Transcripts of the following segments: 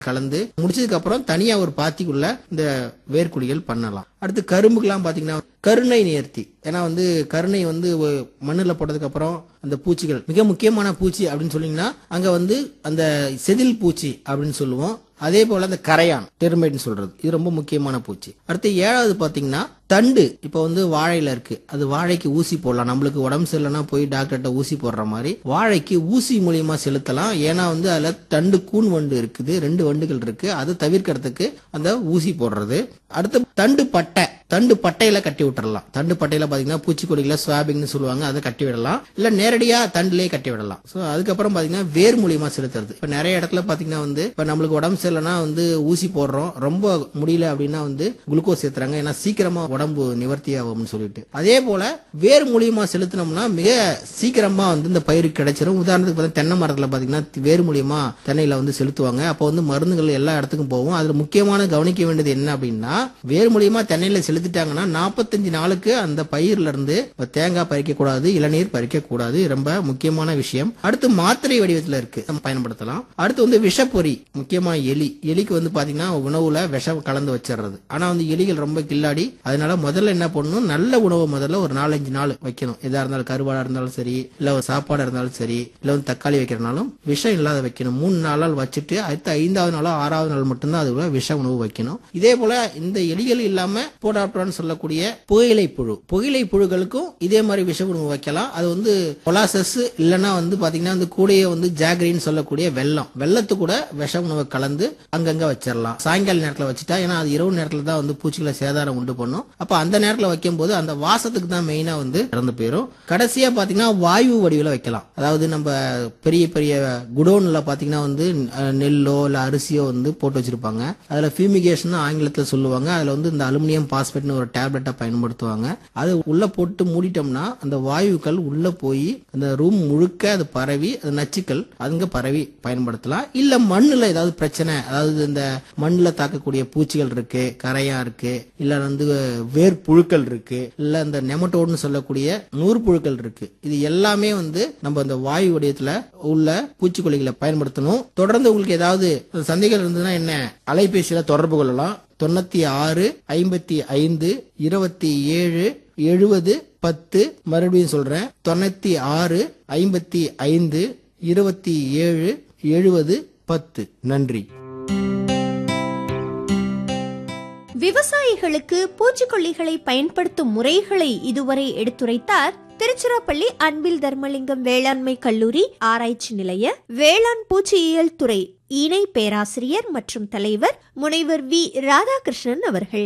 கலந்து முடிச்சதுக்கு அப்புறம் தனியா ஒரு பாத்திக்குள்ள இந்த வேர்க்குழிகள் பண்ணலாம் அடுத்து கரும்புக்கெல்லாம் பாத்தீங்கன்னா கருணை நேர்த்தி ஏன்னா வந்து கருணை வந்து ஒ- மண்ணுல போட்டதுக்கு அப்புறம் அந்த பூச்சிகள் மிக முக்கியமான பூச்சி அப்படின்னு சொன்னீங்கன்னா அங்க வந்து அந்த செதில் பூச்சி அப்படின்னு சொல்லுவோம் அதே போல அந்த கரையான் டெர்மைட்னு சொல்றது இது ரொம்ப முக்கியமான பூச்சி அடுத்து ஏழாவது பாத்தீங்கன்னா தண்டு இப்போ வந்து வாழையில இருக்கு அது வாழைக்கு ஊசி போடலாம் நம்மளுக்கு உடம்பு சரியில்லைன்னா போய் டாக்டர்கிட்ட ஊசி போடுற மாதிரி வாழைக்கு ஊசி மூலியமா செலுத்தலாம் ஏன்னா வந்து அதுல தண்டு கூன் வண்டு இருக்குது ரெண்டு வண்டுகள் இருக்கு அதை தவிர்க்கிறதுக்கு அந்த ஊசி போடுறது அடுத்து தண்டு பட்டை தண்டு பட்டையில கட்டி விட்டுறலாம் தண்டு பட்டையில பாத்தீங்கன்னா பூச்சிக்கொடிகளை ஸ்வாபிங்னு சொல்லுவாங்க அதை கட்டி விடலாம் இல்ல நேரடியா தண்டுலயே கட்டி விடலாம் சோ அதுக்கப்புறம் பாத்தீங்கன்னா வேர் மூலியமா செலுத்துறது இப்ப நிறைய இடத்துல பாத்தீங்கன்னா வந்து இப்ப நம்மளுக்கு உடம்பு சரியில்லைன்னா வந்து ஊசி போடுறோம் ரொம்ப முடியல அப்படின்னா வந்து குளுக்கோஸ் ஏத்துறாங்க ஏன்னா சீக்கிரமா உடம்பு நிவர்த்தி ஆகும்னு சொல்லிட்டு அதே போல வேர் மூலியமா செலுத்தினோம்னா மிக சீக்கிரமா வந்து இந்த பயிருக்கு கிடைச்சிரும் உதாரணத்துக்கு பார்த்தா தென்னை மரத்துல பாத்தீங்கன்னா வேர் மூலியமா தென்னையில வந்து செலுத்துவாங்க அப்போ வந்து மருந்துகள் எல்லா இடத்துக்கும் போகும் அதுல முக்கியமான கவனிக்க வேண்டியது என்ன அப்படின்னா வேர் மூலியமா தென்னையில செலுத்திட்டாங்கன்னா நாற்பத்தஞ்சு நாளுக்கு அந்த பயிர்ல இருந்து தேங்காய் பறிக்க கூடாது இளநீர் பறிக்க கூடாது ரொம்ப முக்கியமான விஷயம் அடுத்து மாத்திரை வடிவத்துல இருக்கு நம்ம பயன்படுத்தலாம் அடுத்து வந்து விஷப்பொறி முக்கியமா எலி எலிக்கு வந்து பாத்தீங்கன்னா உணவுல விஷம் கலந்து வச்சிடுறது ஆனா வந்து எலிகள் ரொம்ப கில்லாடி அதனால முதல்ல என்ன பண்ணணும் நல்ல உணவு முதல்ல ஒரு நாலஞ்சு நாள் வைக்கணும் எதா இருந்தாலும் கருவாடா இருந்தாலும் சரி இல்ல ஒரு சாப்பாடா இருந்தாலும் சரி இல்ல வந்து தக்காளி வைக்கிறனாலும் விஷம் இல்லாத வைக்கணும் மூணு நாளால் வச்சுட்டு அடுத்த ஐந்தாவது நாளோ ஆறாவது நாள் மட்டும்தான் அது விஷ உணவு வைக்கணும் இதே போல இந்த எலிகள் இல்லாம போடாப்டான்னு சொல்லக்கூடிய புகையிலை புழு புகையிலை புழுக்களுக்கும் இதே மாதிரி விஷ உணவு வைக்கலாம் அது வந்து கொலாசஸ் இல்லைன்னா வந்து பாத்தீங்கன்னா வந்து கூடயே வந்து ஜாகரின்னு சொல்லக்கூடிய வெள்ளம் வெள்ளத்து கூட விஷ உணவை கலந்து அங்கங்க வச்சிடலாம் சாயங்கால நேரத்துல வச்சுட்டா ஏன்னா அது இரவு நேரத்துல தான் வந்து பூச்சிகளை சேதாரம் உண்டு பண்ணும் அப்ப அந்த நேரத்துல வைக்கும் போது அந்த வாசத்துக்கு தான் மெயினா வந்து இறந்து போயிடும் கடைசியா பாத்தீங்கன்னா வாயு வடிவில் வைக்கலாம் அதாவது நம்ம பெரிய பெரிய குடோன்ல பாத்தீங்கன்னா வந்து அஹ், நெல்லோ இல்ல அரிசியோ வந்து போட்டு வச்சிருப்பாங்க அதுல ஃபியூமிகேஷன் ஆங்கிலத்துல சொல்லுவாங்க அதுல வந்து இந்த அலுமினியம் பாஸ்பேட்னு ஒரு டேப்லெட்டை பயன்படுத்துவாங்க அது உள்ள போட்டு மூடிட்டோம்னா அந்த வாயுக்கள் உள்ள போய் அந்த ரூம் முழுக்க அது பரவி அது நச்சுக்கள் அங்க பரவி பயன்படுத்தலாம் இல்ல மண்ணுல ஏதாவது பிரச்சனை அதாவது இந்த மண்ணுல தாக்கக்கூடிய பூச்சிகள் இருக்கு கரையா இருக்கு இல்ல வந்து வேர் புழுக்கள் இருக்கு இல்ல இந்த நெமட்டோடுன்னு சொல்லக்கூடிய நூறு புழுக்கள் இருக்கு இது எல்லாமே வந்து நம்ம இந்த வாயு வடிவத்துல உள்ள பூச்சிக்கொல்லிகளை பயன்படுத்தணும் தொடர்ந்து உங்களுக்கு ஏதாவது சந்தேகம் இருந்ததுன்னா என்ன அலைபேசியில தொடர்பு கொள்ளலாம் தொண்ணூத்தி ஆறு ஐம்பத்தி ஐந்து இருபத்தி ஏழு எழுபது பத்து மறுபடியும் சொல்றேன் தொண்ணூத்தி ஆறு ஐம்பத்தி ஐந்து இருபத்தி ஏழு எழுபது பத்து நன்றி விவசாயிகளுக்கு பூச்சிக்கொல்லிகளை பயன்படுத்தும் முறைகளை இதுவரை எடுத்துரைத்தார் திருச்சிராப்பள்ளி அன்பில் தர்மலிங்கம் வேளாண்மை கல்லூரி ஆராய்ச்சி நிலைய வேளாண் பூச்சியியல் துறை இணை பேராசிரியர் மற்றும் தலைவர் முனைவர் வி ராதாகிருஷ்ணன் அவர்கள்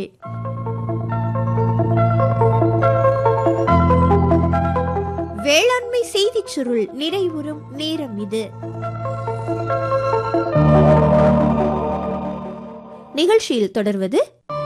வேளாண்மை செய்திச் சுருள் நிறைவுறும் நேரம் இது நிகழ்ச்சியில் தொடர்வது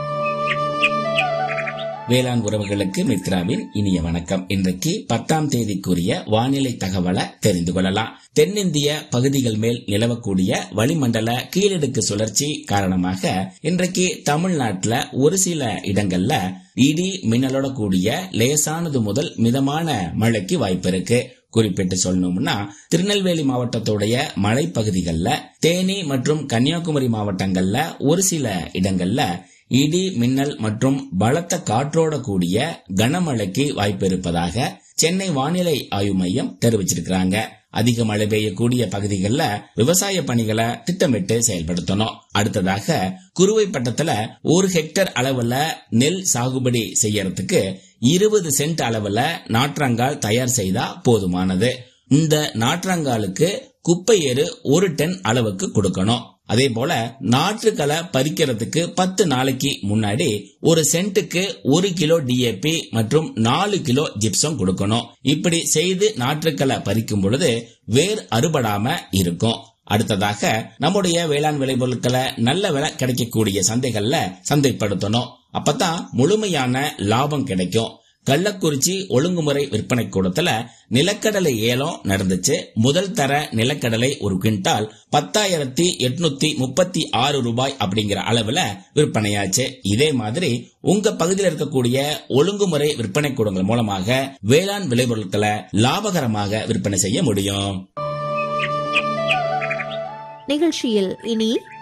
வேளாண் உறவுகளுக்கு மித்ராவின் இனிய வணக்கம் இன்றைக்கு பத்தாம் தேதிக்குரிய வானிலை தகவலை தெரிந்து கொள்ளலாம் தென்னிந்திய பகுதிகள் மேல் நிலவக்கூடிய வளிமண்டல கீழடுக்கு சுழற்சி காரணமாக இன்றைக்கு தமிழ்நாட்டுல ஒரு சில இடங்கள்ல இடி மின்னலோட கூடிய லேசானது முதல் மிதமான மழைக்கு வாய்ப்பு இருக்கு குறிப்பிட்டு சொல்லணும்னா திருநெல்வேலி மாவட்டத்துடைய மலைப்பகுதிகளில் தேனி மற்றும் கன்னியாகுமரி மாவட்டங்கள்ல ஒரு சில இடங்கள்ல இடி மின்னல் மற்றும் பலத்த காற்றோட கூடிய கனமழைக்கு வாய்ப்பு இருப்பதாக சென்னை வானிலை ஆய்வு மையம் தெரிவிச்சிருக்கிறாங்க அதிக மழை பெய்யக்கூடிய பகுதிகளில் விவசாய பணிகளை திட்டமிட்டு செயல்படுத்தணும் அடுத்ததாக குறுவை பட்டத்துல ஒரு ஹெக்டர் அளவுல நெல் சாகுபடி செய்யறதுக்கு இருபது சென்ட் அளவுல நாற்றங்கால் தயார் செய்தா போதுமானது இந்த நாற்றங்காலுக்கு குப்பை ஏறு ஒரு டன் அளவுக்கு கொடுக்கணும் அதே போல நாற்றுக்களை பறிக்கிறதுக்கு பத்து நாளைக்கு முன்னாடி ஒரு சென்ட்டுக்கு ஒரு கிலோ டிஏபி மற்றும் நாலு கிலோ ஜிப்சம் கொடுக்கணும் இப்படி செய்து நாற்றுக்களை பறிக்கும் பொழுது வேர் அறுபடாம இருக்கும் அடுத்ததாக நம்முடைய வேளாண் விளைபொருட்களை நல்ல விலை கிடைக்கக்கூடிய சந்தைகள்ல சந்தைப்படுத்தணும் அப்பதான் முழுமையான லாபம் கிடைக்கும் கள்ளக்குறிச்சி ஒழுங்குமுறை விற்பனை கூடத்துல நிலக்கடலை ஏலம் நடந்துச்சு முதல் தர நிலக்கடலை ஒரு குவிண்டால் பத்தாயிரத்தி எட்நூத்தி முப்பத்தி ஆறு ரூபாய் அப்படிங்கிற அளவுல விற்பனையாச்சு இதே மாதிரி உங்க பகுதியில் இருக்கக்கூடிய ஒழுங்குமுறை விற்பனை கூடங்கள் மூலமாக வேளாண் விளைபொருட்களை லாபகரமாக விற்பனை செய்ய முடியும் நிகழ்ச்சியில் இனி